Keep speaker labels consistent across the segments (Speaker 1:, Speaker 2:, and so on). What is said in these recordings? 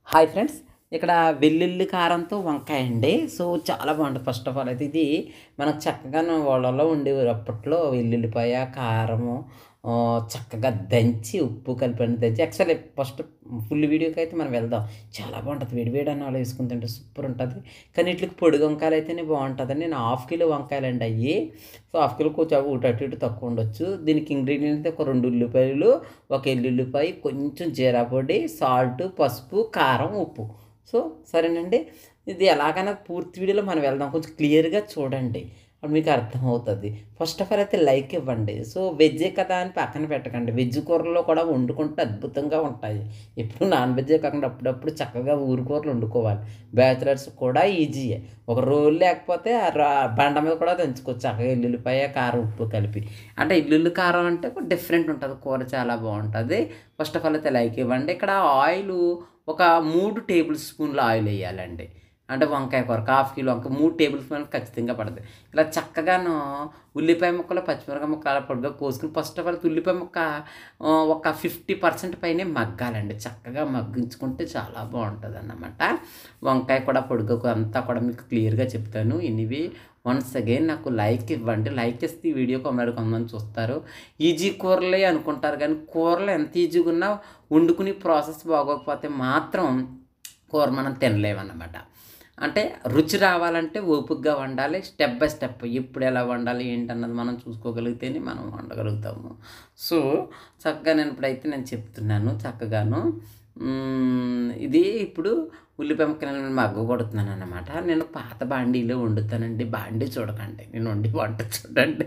Speaker 1: hi friends ఇక్కడ వెల్లుల్లి కారంతో వంకాయ అండి సో చాలా బాగుంటుంది ఫస్ట్ ఆఫ్ ఆల్ అయితే ఇది మనకు చక్కగా వాళ్ళలో ఉండేవారు అప్పట్లో వెల్లుల్లిపాయ కారము ఆ, చక్కగా దంచి ఉప్పు కలిపి దంచి యాక్చువల్లీ ఫస్ట్ ఫుల్ వీడియోకి అయితే మనం వెళ్దాం చాలా బాగుంటుంది వేడి వేడి అన్న వాళ్ళు వేసుకుని తింటే సూపర్ ఉంటుంది కానీ వీటికి పొడి వంకాయలు అయితేనే బాగుంటుందండి నేను హాఫ్ కిలో వంకాయలు అండి అయ్యి సో హాఫ్ కిలో కొంచెం ఒకటి అటు ఇటు తక్కువ ఉండొచ్చు దీనికి ఇంగ్రీడియంట్స్ ఒక రెండు ఉల్లిపాయలు ఒక ఎల్లుల్లిపాయ కొంచెం జీరా పొడి సాల్ట్ పసుపు కారం ఉప్పు సో సరేనండి ఇది ఎలాగైనా పూర్తి వీడియోలో మనం వెళ్దాం కొంచెం క్లియర్గా చూడండి అప్పుడు మీకు అర్థమవుతుంది ఫస్ట్ ఆఫ్ ఆల్ అయితే లైక్ ఇవ్వండి సో వెజ్జే కదా అని పక్కన పెట్టకండి వెజ్ కూరలో కూడా వండుకుంటే అద్భుతంగా ఉంటాయి ఎప్పుడు నాన్ వెజ్జే కాకుండా అప్పుడప్పుడు చక్కగా ఊరి కూరలు వండుకోవాలి బ్యాచులర్స్ కూడా ఈజీయే ఒక రోల్ లేకపోతే ఆ రా- బండ మీద కూడా దంచుకోవచ్చు చక్కగా ఎల్లుల్లిపాయ కారం ఉప్పు కలిపి అంటే ఎల్లుల్లి కారం అంటే డిఫరెంట్ ఉంటుంది కూర చాలా బాగుంటుంది ఫస్ట్ ఆఫ్ ఆల్ అయితే లైక్ ఇవ్వండి ఇక్కడ ఆయిల్ ఒక మూడు టేబుల్ స్పూన్ల ఆయిల్ వేయాలండి అంటే వంకాయ కూర హాఫ్ కిలో వంకాయ మూడు టేబుల్ స్పూన్ ఖచ్చితంగా పడుతుంది ఇలా చక్కగాను ఉల్లిపాయ ముక్కలు పచ్చిమిరపకాయ ముక్కలు పొడిగా కోసుకుని ఫస్ట్ ఆఫ్ ఆల్ ఉల్లిపాయ ముక్క ఆ, ఒక ఫిఫ్టీ పర్సెంట్ పైనే మగ్గాలండి చక్కగా మగ్గించుకుంటే చాలా బాగుంటుంది అన్నమాట వంకాయ కూడా పొడుగు అంతా కూడా మీకు క్లియర్గా చెప్తాను ఇనివి వన్స్ అగైన్ నాకు లైక్ ఇవ్వండి లైక్ ఇస్తే ఈ వీడియో కొందరు కొంతమంది చూస్తారు ఈజీ కూరలే అనుకుంటారు కానీ కూరలు ఎంత ఈజీగా ఉన్నా వండుకుని ప్రాసెస్ బాగోకపోతే మాత్రం కూర మనం తినలేమన్నమాట అంటే రుచి రావాలంటే ఓపికగా వండాలి స్టెప్ బై స్టెప్ ఎప్పుడు ఎలా వండాలి ఏంటన్నది మనం చూసుకోగలిగితేనే మనం వండగలుగుతాము సో చక్కగా నేను ఇప్పుడైతే నేను చెప్తున్నాను చక్కగాను మ్మ్, ఇది ఇప్పుడు ఉల్లిపాయ ముక్కలు నేను మగ్గ కొడుతున్నాను అనమాట నేను పాత బాండీలో వండుతానండి బాండీ చూడకండి నేను వండి వంట చూడండి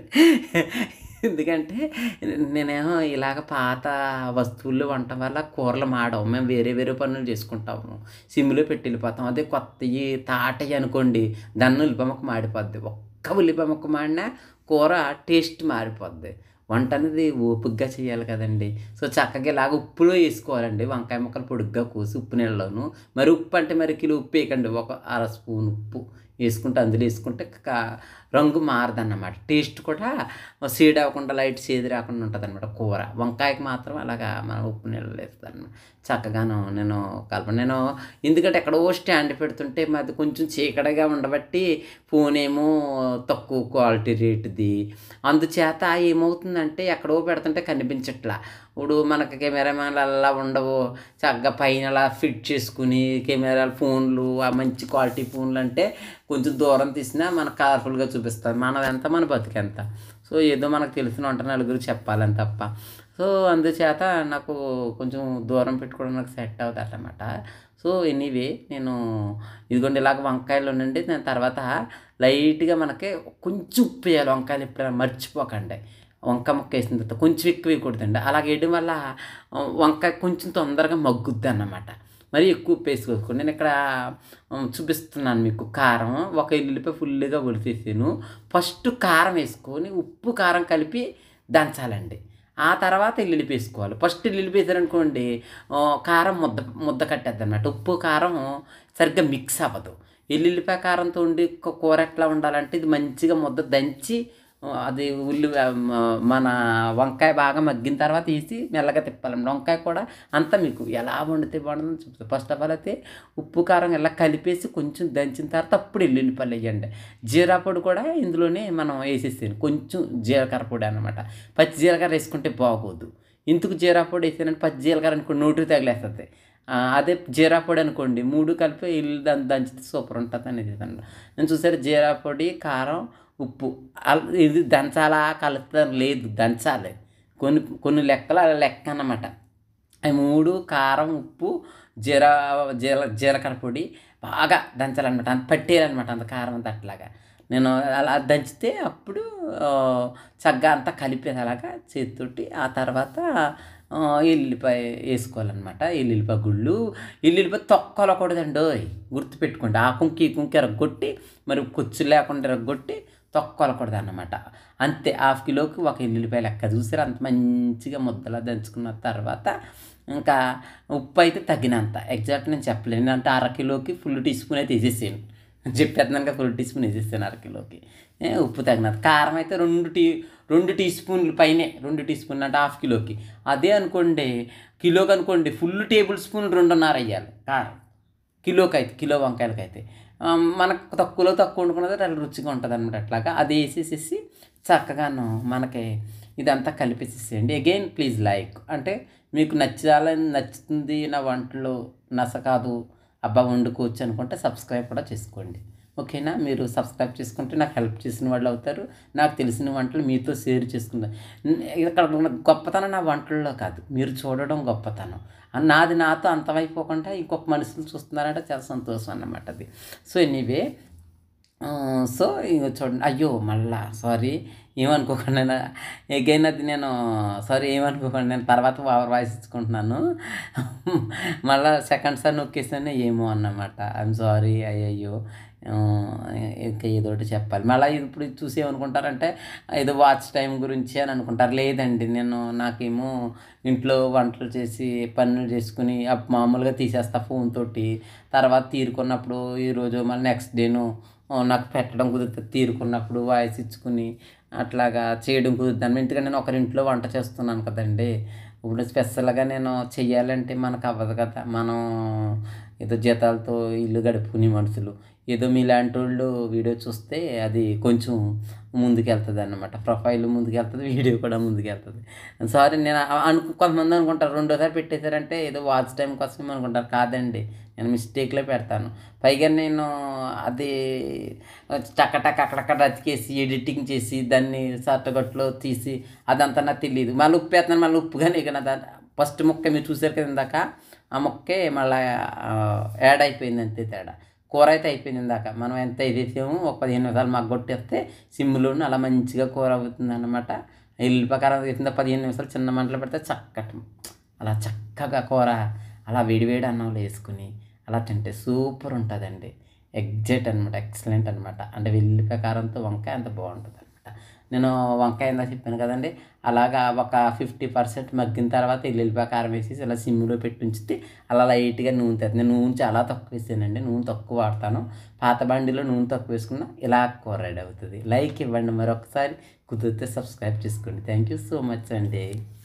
Speaker 1: ఎందుకంటే నేనేమో ఇలాగ పాత వస్తువుల్లో వంట వల్ల కూరలు మాడవు మేము వేరే వేరే పనులు చేసుకుంటాము సిమ్లో పెట్టి వెళ్ళిపోతాం అదే కొత్తవి తాటవి అనుకోండి దాన్ని ఉల్లిపాయ ముక్క మాడిపోద్ది ఒక్క ఉల్లిపాయ ముక్క మాడినా కూర టేస్ట్ మారిపోద్ది వంట అనేది ఓపికగా చేయాలి కదండి సో చక్కగా ఇలాగ ఉప్పులో వేసుకోవాలండి వంకాయ ముక్కలు పొడుగ్గా కోసి ఉప్పు నీళ్ళలోను మరి ఉప్పు అంటే మరి కిలో ఉప్పు వేయకండి ఒక అర స్పూన్ ఉప్పు వేసుకుంటే అందులో వేసుకుంటే క- రంగు మారదన్నమాట టేస్ట్ కూడా సీడ్ అవ్వకుండా లైట్ సేది రాకుండా ఉంటుంది అనమాట కూర వంకాయకి మాత్రం అలాగా మనం ఉప్పు నీళ్ళు వేస్తాను చక్కగాను నేను కలప నేను ఎందుకంటే ఎక్కడో స్టాండ్ పెడుతుంటే మాది కొంచెం చీకటిగా ఉండబట్టి ఫోన్ ఏమో తక్కువ క్వాలిటీ రేటుది అందుచేత ఏమవుతుందంటే ఎక్కడో పెడుతుంటే కనిపించట్లా ఇప్పుడు మనకి కెమెరామెన్లు అలా ఉండవు చక్కగా పైన అలా ఫిట్ చేసుకుని కెమెరాలు ఫోన్లు ఆ మంచి క్వాలిటీ ఫోన్లు అంటే కొంచెం దూరం తీసినా మనకు కలర్ఫుల్గా చూపిస్తుంది మనదెంత మన బతికెంత సో ఏదో మనకు తెలిసిన వంట నలుగురు చెప్పాలని తప్ప సో అందుచేత నాకు కొంచెం దూరం పెట్టుకోవడం నాకు సెట్ అవుతుంది అన్నమాట సో ఎనీవే నేను ఇదిగోండి ఇలాగ వంకాయలు ఉండండి నేను తర్వాత లైట్గా మనకి కొంచెం ఉప్పు వేయాలి వంకాయలు ఎప్పుడైనా మర్చిపోకండి వంకాయ ముక్క వేసిన తర్వాత కొంచెం ఎక్కువ వేయకూడదండి అలాగ వేయడం వల్ల ఆ, వంకాయ కొంచెం తొందరగా మగ్గుద్ది అన్నమాట మరి ఎక్కువ ఉప్పు వేసుకోవచ్చు నేను ఇక్కడ ఆ, చూపిస్తున్నాను మీకు కారం ఒక ఎల్లుల్లిపాయ ఫుల్గా ఒలిసేసాను ఫస్ట్ కారం వేసుకొని ఉప్పు కారం కలిపి దంచాలండి ఆ తర్వాత ఎల్లుల్లిపాయ వేసుకోవాలి ఫస్ట్ ఎల్లుల్లిపాయ వేసారనుకోండి ఆ, కారం ముద్ద ముద్ద కట్టేద్ది అనమాట ఉప్పు కారం సరిగ్గా మిక్స్ అవ్వదు ఎల్లుల్లిపాయ కారంతో ఉండి కూ- కూర ఎట్లా ఉండాలంటే ఇది మంచిగా ముద్ద దంచి ఆ, అది ఉల్లి ఆ, మ- మన వంకాయ బాగా మగ్గిన తర్వాత వేసి మెల్లగా తిప్పాలండి వంకాయ కూడా అంతా మీకు ఎలా వండితే బాగుంటుందని చూపిస్తాను ఫస్ట్ ఆఫ్ ఆల్ అయితే ఉప్పు కారం ఇలా కలిపేసి కొంచెం దంచిన తర్వాత అప్పుడు ఎల్లుల్లిపల్లి వేయండి జీరా పొడి కూడా ఇందులోనే మనం వేసేసాను కొంచెం జీలకర్ర పొడి అనమాట పచ్చి జీలకర్ర వేసుకుంటే బాగోదు ఇందుకు జీరా పొడి వేసానంటే పచ్చి జీలకర్ర అనుకోండి నోటికి తగిలేస్తుంది ఆ, అదే జీరా పొడి అనుకోండి మూడు కలిపి ఇల్లు దంచి దంచితే సూపర్ ఉంటుంది అనేది దాంట్లో నేను చూసారు జీరా పొడి కారం ఉప్పు అల్- ఇది దంచాలా కలుపుతాను లేదు దంచాలి కొన్ని కొన్ని లెక్కలు అలా లెక్క అన్నమాట అవి మూడు కారం ఉప్పు జీర జీల జీలకర్ర పొడి బాగా దంచాలన్నమాట అంత పట్టేయాలన్నమాట అంత కారం అంత అట్లాగా నేను అలా దంచితే అప్పుడు ఆ, చక్కగా అంతా కలిపేది అలాగా చేతితోటి ఆ తర్వాత ఆ, ఎల్లుల్లిపాయ వేసుకోవాలన్నమాట ఎల్లుల్లిపాయ గుళ్ళు ఎల్లుల్లిపాయ తొక్కలకూడదండి ఓయ్ గుర్తుపెట్టుకోండి ఆ కుంకి ఈ కుంకి ఎరగొట్టి మరి కొచ్చు లేకుండా ఎరగొట్టి తొక్కలకూడదు అన్నమాట అంతే హాఫ్ కిలోకి ఒక ఎల్లుల్లిపాయ లెక్క చూసారు అంత మంచిగా ముద్దలా దంచుకున్న తర్వాత ఇంకా ఉప్పు అయితే తగినంత ఎగ్జాక్ట్ నేను చెప్పలేను అంటే అర కిలోకి ఫుల్ టీ స్పూన్ అయితే వేసేసాను చెప్పేస్తున్నాను కదా ఫుల్ టీ స్పూన్ వేసేసాను అర కిలోకి ఏ, ఉప్పు తగినంత కారం అయితే రెండు టీ రెండు టీ స్పూన్లు పైనే రెండు టీ స్పూన్లు అంటే హాఫ్ కిలోకి అదే అనుకోండి కిలోకి అనుకోండి ఫుల్ టేబుల్ స్పూన్ రెండున్నర వేయాలి కారం కిలోకి అయితే కిలో వంకాయలకి అయితే ఆ, మనకు తక్కువలో తక్కువ వండుకున్నది చాలా రుచిగా ఉంటుంది అనమాట అట్లాగా అది వేసేసేసి చక్కగాను మనకి ఇదంతా కలిపేసేసేయండి అగైన్ ప్లీజ్ లైక్ అంటే మీకు నచ్చాలని నచ్చుతుంది నా వంటలు నస కాదు అబ్బా వండుకోవచ్చు అనుకుంటే సబ్స్క్రైబ్ కూడా చేసుకోండి ఓకేనా మీరు సబ్స్క్రైబ్ చేసుకుంటే నాకు హెల్ప్ చేసిన వాళ్ళు అవుతారు నాకు తెలిసిన వంటలు మీతో షేర్ చేసుకుంటారు ఇక్కడ ఉన్న గొప్పతనం నా వంటల్లో కాదు మీరు చూడడం గొప్పతనం ఆ నాది నాతో అంతమైపోకుండా ఇంకొక మనుషులు చూస్తున్నారంటే చాలా సంతోషం అన్నమాట అది సో ఎనీవే సో ఇంక చూడండి అయ్యో మళ్ళా సారీ ఏమనుకోకండి నా ఎగైన్ అది నేను సారీ ఏమనుకోకండి నేను తర్వాత ఓవర్ వాయిస్ ఇచ్చుకుంటున్నాను మళ్ళా సెకండ్ సార్ నొక్కేసాను ఏమో అన్నమాట ఐఎమ్ సారీ అయ్యయ్యో ఆ, ఇంకా ఏదో ఒకటి చెప్పాలి మళ్ళీ ఇప్పుడు చూసి ఏమనుకుంటారంటే ఏదో వాచ్ టైం గురించి అని అనుకుంటారు లేదండి నేను నాకేమో ఇంట్లో వంటలు చేసి పనులు చేసుకుని అప్ మామూలుగా తీసేస్తా ఫోన్ తోటి తర్వాత తీరుకున్నప్పుడు ఈరోజు మళ్ళీ నెక్స్ట్ డేను ఆ, నాకు పెట్టడం కుదిరితే తీరుకున్నప్పుడు వాయిస్ ఇచ్చుకుని అట్లాగా చేయడం కుదురుతాను ఎందుకంటే నేను ఒకరింట్లో వంట చేస్తున్నాను కదండి ఇప్పుడు స్పెషల్గా నేను చెయ్యాలంటే మనకు అవ్వదు కదా మనం ఏదో జీతాలతో ఇల్లు గడుపుకునే మనుషులు ఏదో మీలాంటి వాళ్ళు వీడియో చూస్తే అది కొంచెం ముందుకెళ్తుంది అన్నమాట ప్రొఫైల్ ముందుకెళ్తుంది వీడియో కూడా ముందుకెళ్తుంది సారీ నేను అ- అనుకు కొంతమంది అనుకుంటారు రెండోసారి పెట్టేశారంటే ఏదో వాచ్ టైం కోసం అనుకుంటారు కాదండి నేను మిస్టేక్లో పెడతాను పైగా నేను అది టక్కటక్క అక్కడక్కడ రతికేసి ఎడిటింగ్ చేసి దాన్ని సర్టగట్లో తీసి అదంతా నాకు తెలియదు మళ్ళీ ఉప్పు వేస్తున్నాను మళ్ళీ ఉప్పుగానే ఇక నా ఫస్ట్ ముక్క మీరు చూసారు కదా ఇందాక ఆ ముక్కే మళ్ళీ యాడ్ అయిపోయింది అంతే తేడా కూర అయితే అయిపోయింది ఇందాక మనం ఎంత ఇదేసామో ఒక పదిహేను నిమిషాలు మగ్గొట్టేస్తే సిమ్లోను అలా మంచిగా కూర అవుతుంది అనమాట ఎల్లిపకారం వేసిన పదిహేను నిమిషాలు చిన్న మంటలో పెడితే చక్కటి అలా చక్కగా కూర అలా వేడివేడి అన్నంలో వేసుకుని అలా తింటే సూపర్ ఉంటుందండి ఎగ్జాక్ట్ అనమాట ఎక్సలెంట్ అనమాట అంటే వెల్లిపాయ కారంతో వంకాయ అంత బాగుంటుంది అనమాట నేను వంకాయ ఇందా చెప్పాను కదండి అలాగా ఒక ఫిఫ్టీ పర్సెంట్ మగ్గిన తర్వాత ఎల్లుల్లిపాయ కారం వేసేసి ఇలా సిమ్లో పెట్టి ఉంచితే అలా లైట్గా నూనె తెస్తుంది నేను నూనె చాలా తక్కువ వేసానండి నూనె తక్కువ వాడతాను పాత బండిలో నూనె తక్కువ వేసుకున్నా ఇలా కూర రెడీ అవుతుంది లైక్ ఇవ్వండి మరొకసారి కుదిరితే సబ్స్క్రైబ్ చేసుకోండి థ్యాంక్ యూ సో మచ్ అండి